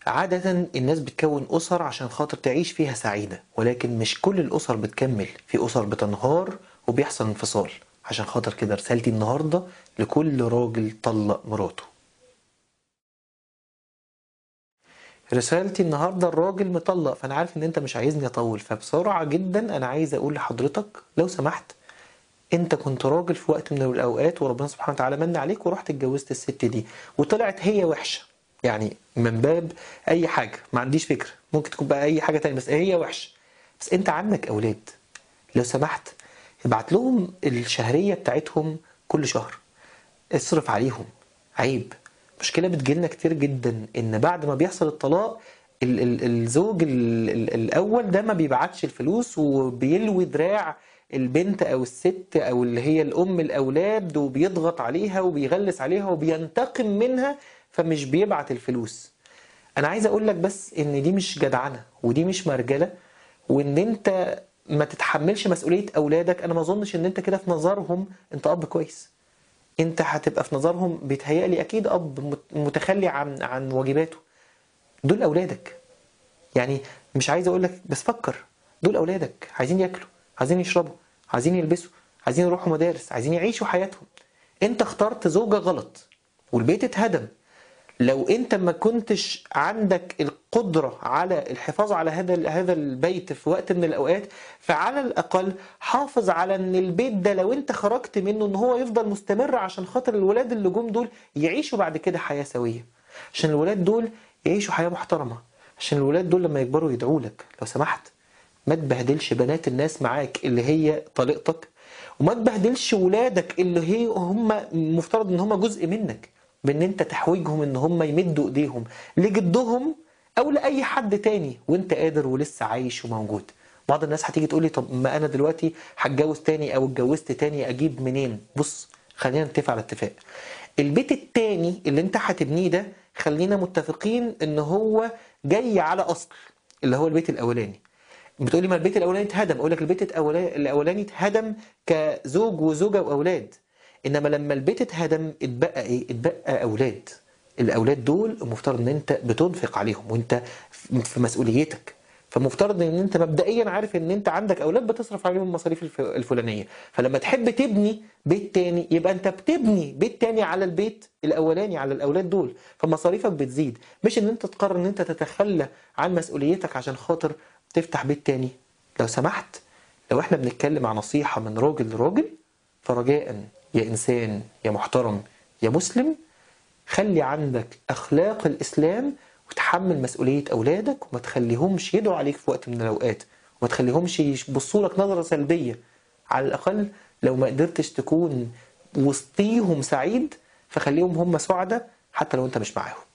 عادة الناس بتكون أسر عشان خاطر تعيش فيها سعيدة ولكن مش كل الأسر بتكمل في أسر بتنهار وبيحصل انفصال عشان خاطر كده رسالتي النهاردة لكل راجل طلق مراته رسالتي النهارده الراجل مطلق فانا عارف ان انت مش عايزني اطول فبسرعه جدا انا عايز اقول لحضرتك لو سمحت انت كنت راجل في وقت من الاوقات وربنا سبحانه وتعالى من عليك ورحت اتجوزت الست دي وطلعت هي وحشه يعني من باب اي حاجه ما عنديش فكره ممكن تكون بقى اي حاجه تانية بس هي وحشه بس انت عندك اولاد لو سمحت ابعت لهم الشهريه بتاعتهم كل شهر اصرف عليهم عيب مشكله بتجيلنا كتير جدا ان بعد ما بيحصل الطلاق ال- ال- الزوج ال- ال- الاول ده ما بيبعتش الفلوس وبيلوي دراع البنت او الست او اللي هي الام الاولاد وبيضغط عليها وبيغلس عليها وبينتقم منها فمش بيبعت الفلوس انا عايز اقول لك بس ان دي مش جدعنه ودي مش مرجله وان انت ما تتحملش مسؤوليه اولادك انا ما اظنش ان انت كده في نظرهم انت اب كويس انت هتبقى في نظرهم بيتهيألي اكيد اب مت- متخلي عن عن واجباته دول اولادك يعني مش عايز اقول لك بس فكر دول اولادك عايزين ياكلوا عايزين يشربوا عايزين يلبسوا عايزين يروحوا مدارس عايزين يعيشوا حياتهم انت اخترت زوجة غلط والبيت اتهدم لو انت ما كنتش عندك القدرة على الحفاظ على هذا هذا البيت في وقت من الاوقات فعلى الاقل حافظ على ان البيت ده لو انت خرجت منه ان هو يفضل مستمر عشان خاطر الولاد اللي جم دول يعيشوا بعد كده حياة سوية عشان الولاد دول يعيشوا حياة محترمة عشان الولاد دول لما يكبروا يدعوا لك لو سمحت ما تبهدلش بنات الناس معاك اللي هي طليقتك وما تبهدلش ولادك اللي هي هم مفترض ان هم جزء منك بان انت تحويجهم ان هم يمدوا ايديهم لجدهم او لاي حد تاني وانت قادر ولسه عايش وموجود بعض الناس هتيجي تقول لي طب ما انا دلوقتي هتجوز تاني او اتجوزت تاني اجيب منين بص خلينا نتفق على اتفاق البيت التاني اللي انت هتبنيه ده خلينا متفقين ان هو جاي على اصل اللي هو البيت الاولاني بتقولي ما البيت الاولاني اتهدم اقول لك البيت الأولا- الاولاني اتهدم كزوج وزوجه واولاد انما لما البيت اتهدم اتبقى ايه اتبقى اولاد الاولاد دول المفترض ان انت بتنفق عليهم وانت في مسؤوليتك فمفترض ان انت مبدئيا عارف ان انت عندك اولاد بتصرف عليهم المصاريف الف- الفلانيه فلما تحب تبني بيت تاني يبقى انت بتبني بيت تاني على البيت الاولاني على الاولاد دول فمصاريفك بتزيد مش ان انت تقرر ان انت تتخلى عن مسؤوليتك عشان خاطر تفتح بيت تاني لو سمحت لو احنا بنتكلم عن نصيحه من راجل لراجل فرجاء يا انسان يا محترم يا مسلم خلي عندك اخلاق الاسلام وتحمل مسؤوليه اولادك وما تخليهمش يدعوا عليك في وقت من الاوقات وما تخليهمش يبصوا لك نظره سلبيه على الاقل لو ما قدرتش تكون وسطيهم سعيد فخليهم هم سعداء حتى لو انت مش معاهم